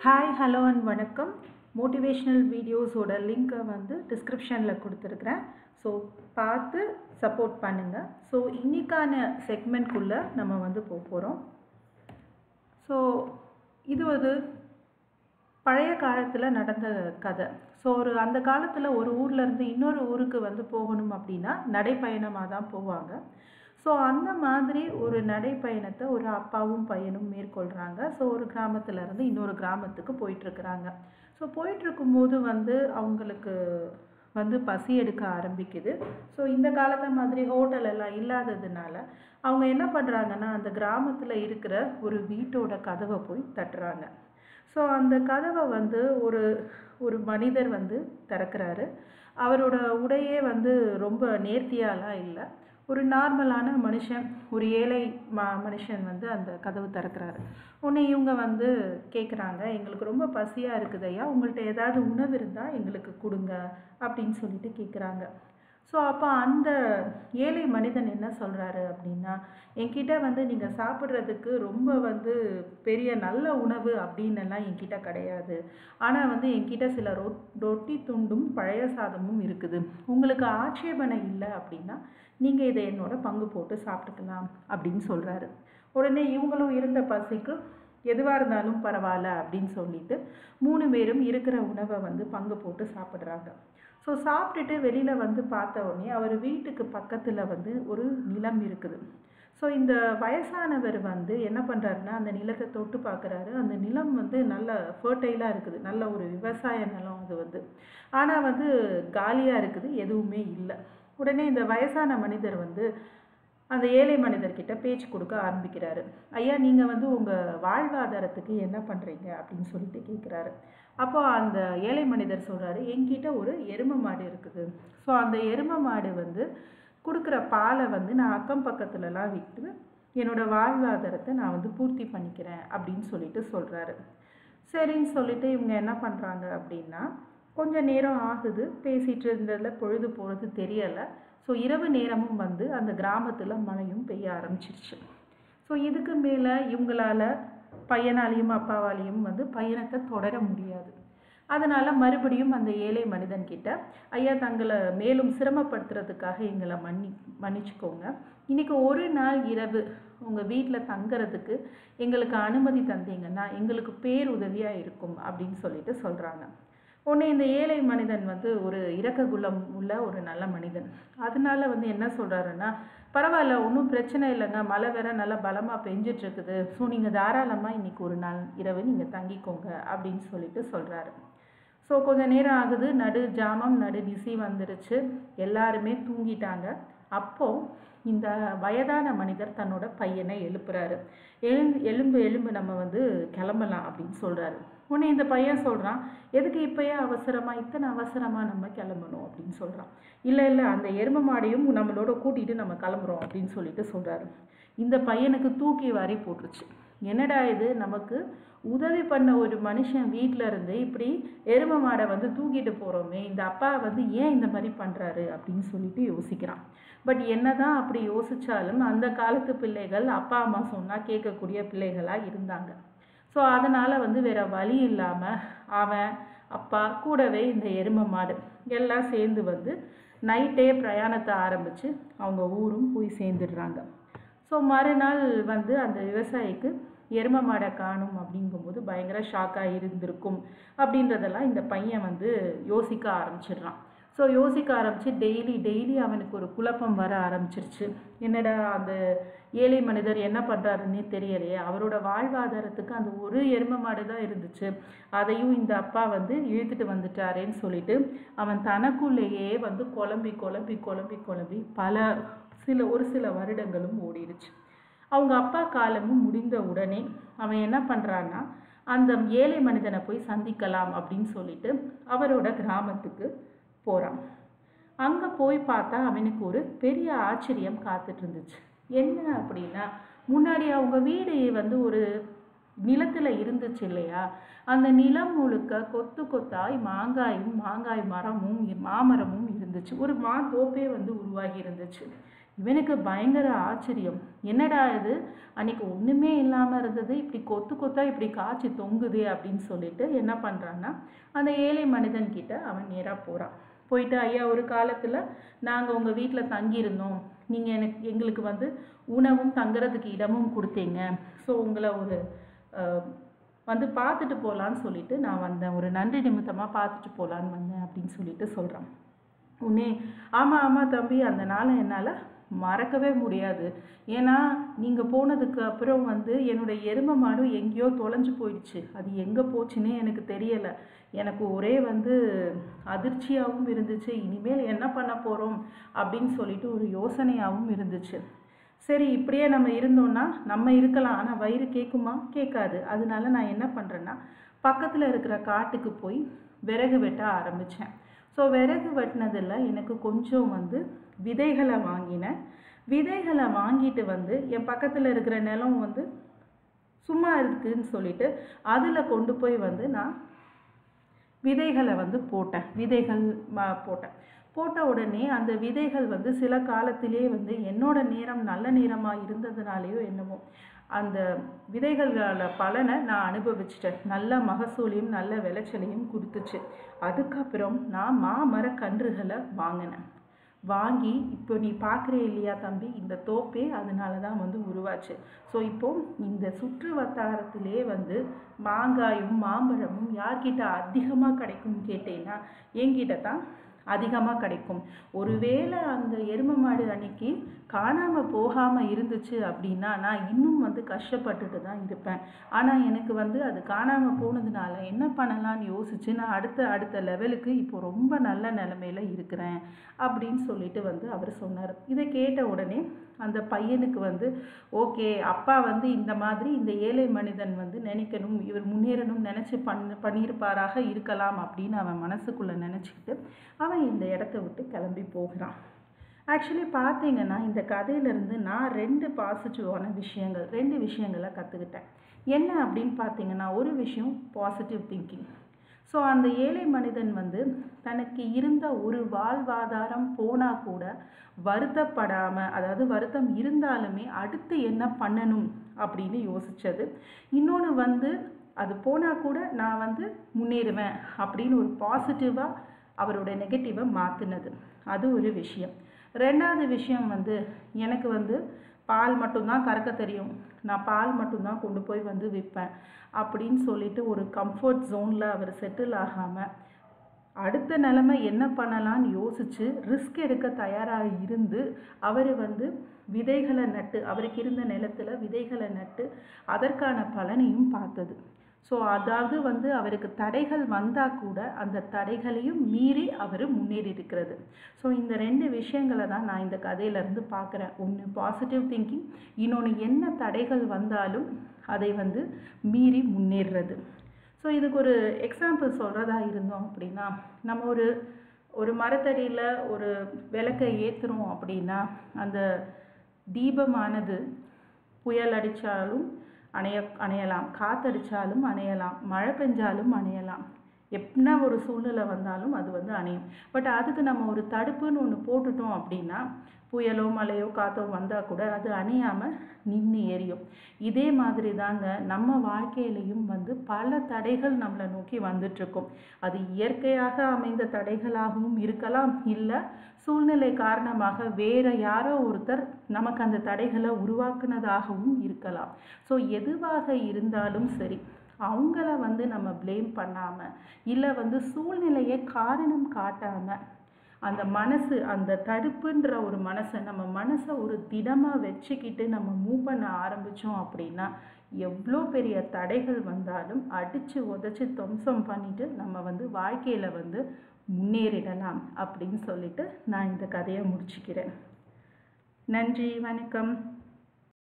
hi hello and வணக்கம் motivational வீடியோஸோட லிங்க்கை வந்து டிஸ்கிரிப்ஷனில் கொடுத்துருக்குறேன் ஸோ பார்த்து சப்போர்ட் பண்ணுங்கள் ஸோ இன்றைக்கான செக்மெண்ட்குள்ளே நம்ம வந்து போக போகிறோம் ஸோ இது ஒரு பழைய காலத்தில் நடந்த கதை ஸோ ஒரு அந்த காலத்தில் ஒரு ஊர்லேருந்து இன்னொரு ஊருக்கு வந்து போகணும் அப்படின்னா நடைப்பயணமாக தான் போவாங்க ஸோ அந்த மாதிரி ஒரு நடைப்பயணத்தை ஒரு அப்பாவும் பையனும் மேற்கொள்கிறாங்க ஸோ ஒரு கிராமத்துலேருந்து இன்னொரு கிராமத்துக்கு போயிட்டுருக்குறாங்க ஸோ போயிட்டுருக்கும்போது வந்து அவங்களுக்கு வந்து பசி எடுக்க ஆரம்பிக்குது ஸோ இந்த காலத்தை மாதிரி ஹோட்டல் எல்லாம் இல்லாததுனால அவங்க என்ன பண்ணுறாங்கன்னா அந்த கிராமத்தில் இருக்கிற ஒரு வீட்டோட கதவை போய் தட்டுறாங்க ஸோ அந்த கதவை வந்து ஒரு ஒரு மனிதர் வந்து திறக்கிறாரு அவரோட உடையே வந்து ரொம்ப நேர்த்தியாலாம் இல்லை ஒரு நார்மலான மனுஷன் ஒரு ஏழை ம மனுஷன் வந்து அந்த கதவு திறக்கிறாரு உடனே இவங்க வந்து கேட்குறாங்க எங்களுக்கு ரொம்ப பசியாக இருக்குது ஐயா உங்கள்கிட்ட ஏதாவது உணவு இருந்தால் எங்களுக்கு கொடுங்க அப்படின்னு சொல்லிட்டு கேட்குறாங்க ஸோ அப்போ அந்த ஏழை மனிதன் என்ன சொல்கிறாரு அப்படின்னா என்கிட்ட வந்து நீங்கள் சாப்பிட்றதுக்கு ரொம்ப வந்து பெரிய நல்ல உணவு அப்படின்னெல்லாம் என்கிட்ட கிடையாது ஆனால் வந்து என்கிட்ட சில ரொ ரொட்டி துண்டும் பழைய சாதமும் இருக்குது உங்களுக்கு ஆட்சேபனை இல்லை அப்படின்னா நீங்கள் இதை என்னோட பங்கு போட்டு சாப்பிட்டுக்கலாம் அப்படின்னு சொல்கிறாரு உடனே இவங்களும் இருந்த பசிக்கு எதுவாக இருந்தாலும் பரவாயில்ல அப்படின்னு சொல்லிட்டு மூணு பேரும் இருக்கிற உணவை வந்து பங்கு போட்டு சாப்பிட்றாங்க ஸோ சாப்பிட்டுட்டு வெளியில் வந்து பார்த்த உடனே அவர் வீட்டுக்கு பக்கத்தில் வந்து ஒரு நிலம் இருக்குது ஸோ இந்த வயசானவர் வந்து என்ன பண்ணுறாருன்னா அந்த நிலத்தை தொட்டு பார்க்குறாரு அந்த நிலம் வந்து நல்ல ஃபர்டைலாக இருக்குது நல்ல ஒரு விவசாய நிலம் அது வந்து ஆனால் வந்து காலியாக இருக்குது எதுவுமே இல்லை உடனே இந்த வயசான மனிதர் வந்து அந்த ஏழை மனிதர்கிட்ட பேச்சு கொடுக்க ஆரம்பிக்கிறாரு ஐயா நீங்கள் வந்து உங்கள் வாழ்வாதாரத்துக்கு என்ன பண்ணுறீங்க அப்படின்னு சொல்லிட்டு கேட்குறாரு அப்போ அந்த ஏழை மனிதர் சொல்கிறாரு என்கிட்ட ஒரு எரும மாடு இருக்குது ஸோ அந்த எரும மாடு வந்து கொடுக்குற பாலை வந்து நான் அக்கம் பக்கத்துலலாம் விட்டு என்னோடய வாழ்வாதாரத்தை நான் வந்து பூர்த்தி பண்ணிக்கிறேன் அப்படின்னு சொல்லிட்டு சொல்கிறாரு சரின்னு சொல்லிட்டு இவங்க என்ன பண்ணுறாங்க அப்படின்னா கொஞ்சம் நேரம் ஆகுது பேசிகிட்டு இருந்ததில் பொழுது போகிறது தெரியலை ஸோ இரவு நேரமும் வந்து அந்த கிராமத்தில் மழையும் பெய்ய ஆரம்பிச்சிருச்சு ஸோ இதுக்கு மேலே இவங்களால பையனாலையும் அப்பாவாலையும் வந்து பயணத்தை தொடர முடியாது அதனால் மறுபடியும் அந்த ஏழை மனிதன்கிட்ட ஐயா தங்களை மேலும் சிரமப்படுத்துறதுக்காக எங்களை மன்னி மன்னிச்சுக்கோங்க இன்றைக்கி ஒரு நாள் இரவு உங்கள் வீட்டில் தங்குறதுக்கு எங்களுக்கு அனுமதி தந்தீங்கன்னா எங்களுக்கு பேருதவியாக இருக்கும் அப்படின்னு சொல்லிட்டு சொல்கிறாங்க உடனே இந்த ஏழை மனிதன் வந்து ஒரு இரக்க குலம் உள்ள ஒரு நல்ல மனிதன் அதனால வந்து என்ன சொல்கிறாருன்னா பரவாயில்ல ஒன்றும் பிரச்சனை இல்லைங்க மழை வேற நல்லா பலமாக பெஞ்சிட்ருக்குது ஸோ நீங்கள் தாராளமாக இன்றைக்கி ஒரு நாள் இரவு நீங்கள் தங்கிக்கோங்க அப்படின்னு சொல்லிட்டு சொல்கிறாரு ஸோ கொஞ்சம் நேரம் ஆகுது நடு ஜாமம் நடு நிசி வந்துருச்சு எல்லாருமே தூங்கிட்டாங்க அப்போது இந்த வயதான மனிதர் தன்னோட பையனை எழுப்புறாரு எழுந்து எலும்பு எலும்பு நம்ம வந்து கிளம்பலாம் அப்படின்னு சொல்கிறாரு உடனே இந்த பையன் சொல்கிறான் எதுக்கு இப்போயே அவசரமாக இத்தனை அவசரமாக நம்ம கிளம்பணும் அப்படின்னு சொல்கிறான் இல்லை இல்லை அந்த எரும மாடையும் நம்மளோட கூட்டிகிட்டு நம்ம கிளம்புறோம் அப்படின்னு சொல்லிட்டு சொல்கிறாரு இந்த பையனுக்கு தூக்கி வாரி போட்டுருச்சு என்னடா இது நமக்கு உதவி பண்ண ஒரு மனுஷன் வீட்டில் இருந்து இப்படி எரும மாடை வந்து தூக்கிட்டு போகிறோமே இந்த அப்பா வந்து ஏன் இந்த மாதிரி பண்ணுறாரு அப்படின்னு சொல்லிட்டு யோசிக்கிறான் பட் என்ன தான் அப்படி யோசித்தாலும் அந்த காலத்து பிள்ளைகள் அப்பா அம்மா சொன்னால் கேட்கக்கூடிய பிள்ளைகளாக இருந்தாங்க ஸோ அதனால் வந்து வேறு வழி இல்லாமல் அவன் அப்பா கூடவே இந்த எரும மாடு எல்லாம் சேர்ந்து வந்து நைட்டே பிரயாணத்தை ஆரம்பித்து அவங்க ஊரும் போய் சேர்ந்துடுறாங்க ஸோ மறுநாள் வந்து அந்த விவசாயிக்கு எரும மாடை காணும் அப்படிங்கும்போது பயங்கர ஷாக்காக இருந்திருக்கும் அப்படின்றதெல்லாம் இந்த பையன் வந்து யோசிக்க ஆரம்பிச்சிடுறான் ஸோ யோசிக்க ஆரம்பித்து டெய்லி டெய்லி அவனுக்கு ஒரு குழப்பம் வர ஆரம்பிச்சிருச்சு என்னடா அந்த ஏழை மனிதர் என்ன பண்ணுறாருன்னே தெரியலையே அவரோட வாழ்வாதாரத்துக்கு அந்த ஒரு எரும மாடு தான் இருந்துச்சு அதையும் இந்த அப்பா வந்து இழுத்துட்டு வந்துட்டாரேன்னு சொல்லிட்டு அவன் தனக்குள்ளேயே வந்து குழம்பி குழம்பி குழம்பி குழம்பி பல சில ஒரு சில வருடங்களும் ஓடிடுச்சு அவங்க அப்பா காலமும் முடிந்த உடனே அவன் என்ன பண்ணுறான்னா அந்த ஏழை மனிதனை போய் சந்திக்கலாம் அப்படின்னு சொல்லிட்டு அவரோட கிராமத்துக்கு போகிறான் அங்கே போய் பார்த்தா அவனுக்கு ஒரு பெரிய ஆச்சரியம் காத்துட்டு இருந்துச்சு என்ன அப்படின்னா முன்னாடி அவங்க வீடு வந்து ஒரு நிலத்தில் இருந்துச்சு இல்லையா அந்த நிலம் முழுக்க கொத்து கொத்தாய் மாங்காயும் மாங்காய் மரமும் மாமரமும் இருந்துச்சு ஒரு மாந்தோப்பே வந்து உருவாகி இருந்துச்சு இவனுக்கு பயங்கர ஆச்சரியம் என்னடா இது அன்னைக்கு ஒன்றுமே இல்லாமல் இருந்தது இப்படி கொத்து கொத்தா இப்படி காய்ச்சி தொங்குது அப்படின்னு சொல்லிட்டு என்ன பண்ணுறான்னா அந்த ஏழை மனிதன் கிட்ட அவன் நேராக போகிறான் போயிட்டு ஐயா ஒரு காலத்தில் நாங்கள் உங்கள் வீட்டில் தங்கியிருந்தோம் நீங்கள் எனக்கு எங்களுக்கு வந்து உணவும் தங்குறதுக்கு இடமும் கொடுத்தீங்க ஸோ உங்களை ஒரு அஹ், வந்து பார்த்துட்டு போகலான்னு சொல்லிட்டு நான் வந்தேன் ஒரு நன்றி நிமித்தமாக பார்த்துட்டு போகலான்னு வந்தேன் அப்படின்னு சொல்லிட்டு சொல்கிறான் உன்னே ஆமாம் ஆமாம் தம்பி அந்த நாளை என்னால் மறக்கவே முடியாது ஏன்னா நீங்கள் போனதுக்கு அப்புறம் வந்து என்னோட எருமை மாடும் எங்கேயோ தொலைஞ்சு போயிடுச்சு அது எங்கே போச்சுன்னே எனக்கு தெரியலை எனக்கு ஒரே வந்து அதிர்ச்சியாகவும் இருந்துச்சு இனிமேல் என்ன பண்ண போகிறோம் அப்படின்னு சொல்லிட்டு ஒரு யோசனையாகவும் இருந்துச்சு சரி இப்படியே நம்ம இருந்தோம்னா நம்ம இருக்கலாம் ஆனால் வயிறு கேட்குமா கேட்காது அதனால நான் என்ன பண்ணுறேன்னா பக்கத்தில் இருக்கிற காட்டுக்கு போய் விறகு வெட்ட ஆரம்பித்தேன் ஸோ விறகு வெட்டினதில் எனக்கு கொஞ்சம் வந்து விதைகளை வாங்கினேன் விதைகளை வாங்கிட்டு வந்து என் பக்கத்தில் இருக்கிற நிலம் வந்து சும்மா இருக்குன்னு சொல்லிட்டு அதில் கொண்டு போய் வந்து நான் விதைகளை வந்து போட்டேன் விதைகள் ம- போட்டேன் போட்ட உடனே அந்த விதைகள் வந்து சில காலத்திலே வந்து என்னோட நேரம் நல்ல நேரமாக இருந்ததுனாலேயோ என்னமோ அந்த விதைகளோட பலனை நான் அனுபவிச்சிட்டேன் நல்ல மகசூலையும் நல்ல விளைச்சலையும் கொடுத்துச்சு அதுக்கப்புறம் நான் மாமர கன்றுகளை வாங்கினேன் வாங்கி இப்போ நீ பார்க்குறே இல்லையா தம்பி இந்த தோப்பே அதனால தான் வந்து உருவாச்சு ஸோ இப்போ இந்த சுற்று வட்டாரத்திலே வந்து மாங்காயும் மாம்பழமும் யார்கிட்ட அதிகமாக கிடைக்கும்னு கேட்டேன்னா என்கிட்ட தான் அதிகமாக கிடைக்கும் ஒருவேளை அந்த எருமை மாடு அன்னைக்கு காணாமல் போகாமல் இருந்துச்சு அப்படின்னா நான் இன்னும் வந்து கஷ்டப்பட்டுட்டு தான் இருப்பேன் ஆனால் எனக்கு வந்து அது காணாமல் போனதுனால என்ன பண்ணலாம்னு யோசிச்சு நான் அடுத்த அடுத்த லெவலுக்கு இப்போ ரொம்ப நல்ல நிலமையில இருக்கிறேன் அப்படின்னு சொல்லிட்டு வந்து அவர் சொன்னார் இதை கேட்ட உடனே அந்த பையனுக்கு வந்து ஓகே அப்பா வந்து இந்த மாதிரி இந்த ஏழை மனிதன் வந்து நினைக்கணும் இவர் முன்னேறணும் நினச்சி பண்ண பண்ணியிருப்பாராக இருக்கலாம் அப்படின்னு அவன் மனசுக்குள்ளே நினச்சிக்கிட்டு அவன் இந்த இடத்த விட்டு கிளம்பி போகிறான் ஆக்சுவலி பார்த்தீங்கன்னா இந்த கதையிலேருந்து நான் ரெண்டு பாசிட்டிவான விஷயங்கள் ரெண்டு விஷயங்களை கற்றுக்கிட்டேன் என்ன அப்படின்னு பார்த்தீங்கன்னா ஒரு விஷயம் பாசிட்டிவ் திங்கிங் ஸோ அந்த ஏழை மனிதன் வந்து தனக்கு இருந்த ஒரு வாழ்வாதாரம் போனால் கூட வருத்தப்படாமல் அதாவது வருத்தம் இருந்தாலுமே அடுத்து என்ன பண்ணணும் அப்படின்னு யோசித்தது இன்னொன்று வந்து அது போனால் கூட நான் வந்து முன்னேறுவேன் அப்படின்னு ஒரு பாசிட்டிவாக அவரோட நெகட்டிவை மாற்றினது அது ஒரு விஷயம் ரெண்டாவது விஷயம் வந்து எனக்கு வந்து பால் மட்டும்தான் கறக்க தெரியும் நான் பால் மட்டும்தான் கொண்டு போய் வந்து விற்பேன் அப்படின்னு சொல்லிட்டு ஒரு கம்ஃபர்ட் ஜோனில் அவர் செட்டில் ஆகாமல் அடுத்த நிலைமை என்ன பண்ணலாம்னு யோசித்து ரிஸ்க் எடுக்க தயாராக இருந்து அவர் வந்து விதைகளை நட்டு அவருக்கு இருந்த நிலத்தில் விதைகளை நட்டு அதற்கான பலனையும் பார்த்தது ஸோ அதாவது வந்து அவருக்கு தடைகள் வந்தால் கூட அந்த தடைகளையும் மீறி அவர் முன்னேறி இருக்கிறது ஸோ இந்த ரெண்டு விஷயங்களை தான் நான் இந்த கதையிலேருந்து பார்க்குறேன் ஒன்று பாசிட்டிவ் திங்கிங் இன்னொன்று என்ன தடைகள் வந்தாலும் அதை வந்து மீறி முன்னேறுறது ஸோ இதுக்கு ஒரு எக்ஸாம்பிள் சொல்கிறதா இருந்தோம் அப்படின்னா நம்ம ஒரு ஒரு மரத்தடியில் ஒரு விளக்கை ஏற்றுறோம் அப்படின்னா அந்த தீபமானது புயல் அடித்தாலும் அணைய அணையலாம் காத்தடிச்சாலும் அணையலாம் மழை பெஞ்சாலும் அணையலாம் என்ன ஒரு சூழ்நிலை வந்தாலும் அது வந்து அணையும் பட் அதுக்கு நம்ம ஒரு தடுப்புன்னு ஒன்று போட்டுட்டோம் அப்படின்னா புயலோ மழையோ காத்தோ வந்தால் கூட அது அணையாமல் நின்று எரியும் இதே மாதிரி தாங்க நம்ம வாழ்க்கையிலையும் வந்து பல தடைகள் நம்மளை நோக்கி வந்துட்டுருக்கும் அது இயற்கையாக அமைந்த தடைகளாகவும் இருக்கலாம் இல்லை சூழ்நிலை காரணமாக வேற யாரோ ஒருத்தர் நமக்கு அந்த தடைகளை உருவாக்குனதாகவும் இருக்கலாம் ஸோ எதுவாக இருந்தாலும் சரி அவங்கள வந்து நம்ம ப்ளேம் பண்ணாமல் இல்லை வந்து சூழ்நிலையை காரணம் காட்டாமல் அந்த மனசு அந்த தடுப்புன்ற ஒரு மனசை நம்ம மனசை ஒரு திடமாக வச்சுக்கிட்டு நம்ம மூவ் பண்ண ஆரம்பித்தோம் அப்படின்னா எவ்வளோ பெரிய தடைகள் வந்தாலும் அடித்து உதச்சி துவம்சம் பண்ணிட்டு நம்ம வந்து வாழ்க்கையில் வந்து முன்னேறிடலாம் அப்படின்னு சொல்லிட்டு நான் இந்த கதையை முடிச்சுக்கிறேன் நன்றி வணக்கம்